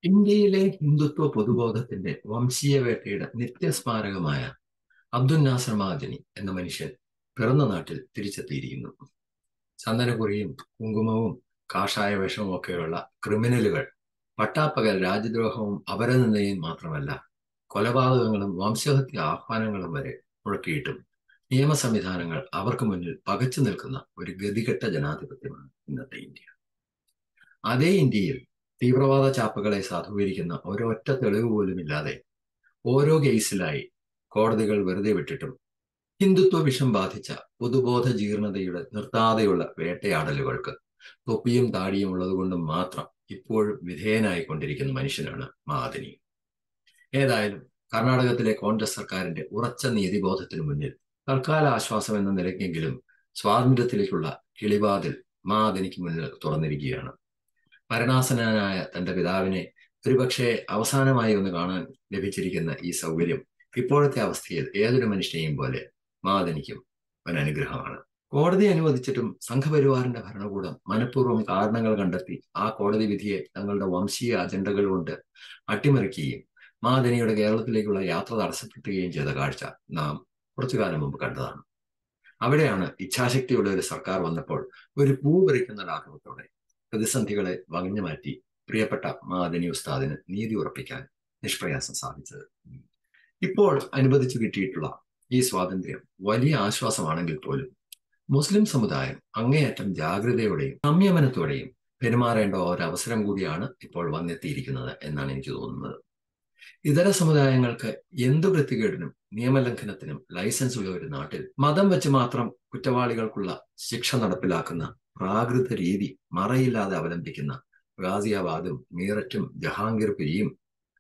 ഇന്ത്യയിലെ ഹിന്ദുത്വ പൊതുബോധത്തിന്റെ വംശീയ വേട്ടയുടെ നിത്യസ്മാരകമായ അബ്ദുൽ നാസർ മഹാജനി എന്ന മനുഷ്യൻ പിറന്ന നാട്ടിൽ തിരിച്ചെത്തിയിരിക്കുന്നു ചന്ദനക്കുറിയും കുങ്കുമവും കാഷായ വേഷവും ഒക്കെയുള്ള ക്രിമിനലുകൾ പട്ടാപ്പകൽ രാജ്യദ്രോഹവും അപരനിന്ദയും മാത്രമല്ല കൊലപാതകങ്ങളും വംശഹത്യ ആഹ്വാനങ്ങളും വരെ മുഴക്കിയിട്ടും നിയമ സംവിധാനങ്ങൾ അവർക്ക് മുന്നിൽ പകച്ചു നിൽക്കുന്ന ഒരു ഗതികെട്ട ജനാധിപത്യമാണ് ഇന്നത്തെ ഇന്ത്യ അതേ ഇന്ത്യയിൽ തീവ്രവാദ ചാപ്പുകളെ സാധൂകരിക്കുന്ന ഒരൊറ്റ തെളിവ് പോലും ഇല്ലാതെ ഓരോ കേസിലായി കോടതികൾ വെറുതെ വിട്ടിട്ടും ഹിന്ദുത്വ വിഷം ബാധിച്ച പൊതുബോധ ജീർണതയുടെ നിർത്താതെയുള്ള വേട്ടയാടലുകൾക്ക് തൊപ്പിയും താടിയും ഉള്ളതുകൊണ്ടും മാത്രം ഇപ്പോഴും വിധേയനായിക്കൊണ്ടിരിക്കുന്ന മനുഷ്യനാണ് മാദിനി ഏതായാലും കർണാടകത്തിലെ കോൺഗ്രസ് സർക്കാരിന്റെ ഉറച്ച നീതിബോധത്തിനു മുന്നിൽ തൽക്കാല ആശ്വാസം എന്ന നിലയ്ക്കെങ്കിലും സ്വാതന്ത്ര്യത്തിലേക്കുള്ള കിളിവാതിൽ മാദിനിക്ക് മുന്നിൽ തുറന്നിരിക്കുകയാണ് മരണാസനായ തന്റെ പിതാവിനെ ഒരുപക്ഷെ അവസാനമായി ഒന്ന് കാണാൻ ലഭിച്ചിരിക്കുന്ന ഈ സൗകര്യം ഇപ്പോഴത്തെ അവസ്ഥയിൽ ഏതൊരു മനുഷ്യനെയും പോലെ മാദനിക്കും ഒരു അനുഗ്രഹമാണ് കോടതി അനുവദിച്ചിട്ടും സംഘപരിവാറിന്റെ ഭരണകൂടം മനഃപൂർവ്വം കാരണങ്ങൾ കണ്ടെത്തി ആ കോടതി വിധിയെ തങ്ങളുടെ വംശീയ അജണ്ടകൾ കൊണ്ട് അട്ടിമറിക്കുകയും മാദനിയുടെ കേരളത്തിലേക്കുള്ള യാത്ര തടസ്സപ്പെടുത്തുകയും ചെയ്ത കാഴ്ച നാം കുറച്ചു കാലം മുമ്പ് കണ്ടതാണ് അവിടെയാണ് ഇച്ഛാശക്തിയുള്ള ഒരു സർക്കാർ വന്നപ്പോൾ ഒരു പൂ പറിക്കുന്ന ലാഘവത്തോടെ പ്രതിസന്ധികളെ വകഞ്ഞു മാറ്റി പ്രിയപ്പെട്ട മാദനി ഉസ്താദിന് നീതി ഉറപ്പിക്കാൻ നിഷ്പ്രയാസം സാധിച്ചത് ഇപ്പോൾ അനുവദിച്ചു കിട്ടിയിട്ടുള്ള ഈ സ്വാതന്ത്ര്യം വലിയ ആശ്വാസമാണെങ്കിൽ പോലും മുസ്ലിം സമുദായം അങ്ങേയറ്റം ജാഗ്രതയോടെയും സംയമനത്തോടെയും പെരുമാറേണ്ട ഒരവസരം കൂടിയാണ് ഇപ്പോൾ വന്നെത്തിയിരിക്കുന്നത് എന്നാണ് എനിക്ക് തോന്നുന്നത് ഇതര സമുദായങ്ങൾക്ക് എന്തു വൃത്തികേടിനും നിയമലംഘനത്തിനും ലൈസൻസ് ഉള്ള ഒരു നാട്ടിൽ മതം വെച്ച് മാത്രം കുറ്റവാളികൾക്കുള്ള ശിക്ഷ നടപ്പിലാക്കുന്ന പ്രാകൃത രീതി മറയില്ലാതെ അവലംബിക്കുന്ന ഗാസിയാബാദും മീററ്റും ജഹാംഗീർപുരിയും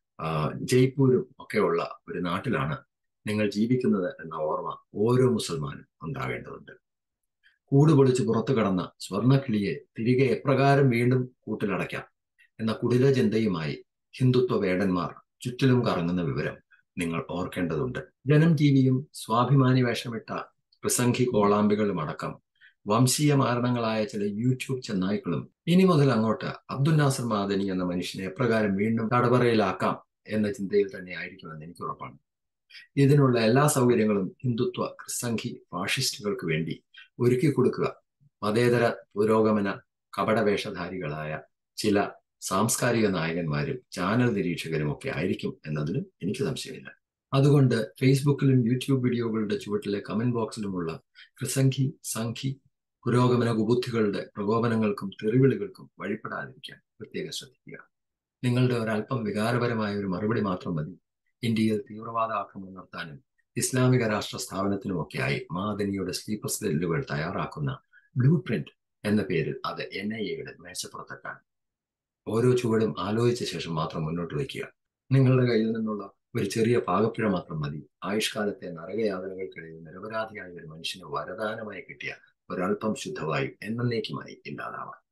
ജയ്പൂരും ഒക്കെയുള്ള ഒരു നാട്ടിലാണ് നിങ്ങൾ ജീവിക്കുന്നത് എന്ന ഓർമ്മ ഓരോ മുസൽമാനും ഉണ്ടാകേണ്ടതുണ്ട് കൂട് പൊളിച്ച് പുറത്തു കടന്ന സ്വർണ്ണക്കിളിയെ തിരികെ എപ്രകാരം വീണ്ടും കൂട്ടിലടയ്ക്കാം എന്ന കുടില ചിന്തയുമായി ഹിന്ദുത്വ വേടന്മാർ ചുറ്റിലും കറങ്ങുന്ന വിവരം നിങ്ങൾ ഓർക്കേണ്ടതുണ്ട് ജനം ടിവിയും സ്വാഭിമാനി വേഷമിട്ട പ്രസംഗി കോളാമ്പികളും അടക്കം വംശീയ മാരണങ്ങളായ ചില യൂട്യൂബ് ചെന്നായ്ക്കളും ഇനി മുതൽ അങ്ങോട്ട് അബ്ദുൽ നാസർ മാദനി എന്ന മനുഷ്യനെ എപ്രകാരം വീണ്ടും തടവറയിലാക്കാം എന്ന ചിന്തയിൽ തന്നെ ആയിരിക്കുമെന്ന് എനിക്ക് ഉറപ്പാണ് ഇതിനുള്ള എല്ലാ സൗകര്യങ്ങളും ഹിന്ദുത്വ ക്രിസ്തംഖി ഫാഷിസ്റ്റുകൾക്ക് വേണ്ടി ഒരുക്കി കൊടുക്കുക മതേതര പുരോഗമന കപടവേഷധാരികളായ ചില സാംസ്കാരിക നായകന്മാരും ചാനൽ നിരീക്ഷകരും ഒക്കെ ആയിരിക്കും എന്നതിലും എനിക്ക് സംശയമില്ല അതുകൊണ്ട് ഫേസ്ബുക്കിലും യൂട്യൂബ് വീഡിയോകളുടെ ചുവട്ടിലെ കമന്റ് ബോക്സിലുമുള്ള ക്രിസംഖി സംഖി പുരോഗമന കുബുദ്ധികളുടെ പ്രകോപനങ്ങൾക്കും തെറിവിളികൾക്കും വഴിപ്പെടാതിരിക്കാൻ പ്രത്യേകം ശ്രദ്ധിക്കുക നിങ്ങളുടെ ഒരല്പം വികാരപരമായ ഒരു മറുപടി മാത്രം മതി ഇന്ത്യയിൽ തീവ്രവാദ ആക്രമണം നടത്താനും ഇസ്ലാമിക രാഷ്ട്ര സ്ഥാപനത്തിനുമൊക്കെയായി മാദനിയുടെ സ്ലീപ്പർ സെല്ലുകൾ തയ്യാറാക്കുന്ന ബ്ലൂ പ്രിന്റ് എന്ന പേരിൽ അത് എൻ ഐ എയുടെ മേശപ്പുറത്തെത്താൻ ഓരോ ചുവടും ആലോചിച്ച ശേഷം മാത്രം മുന്നോട്ട് വയ്ക്കുക നിങ്ങളുടെ കയ്യിൽ നിന്നുള്ള ഒരു ചെറിയ പാകപ്പിഴ മാത്രം മതി ആയുഷ്കാലത്തെ നരകയാതനകൾക്കിടയിൽ നിരപരാധിയായ ഒരു മനുഷ്യന് വരദാനമായി കിട്ടിയ ഒരൽപ്പം ശുദ്ധവായു എന്നേക്കുമായി ഇല്ലാതാവാൻ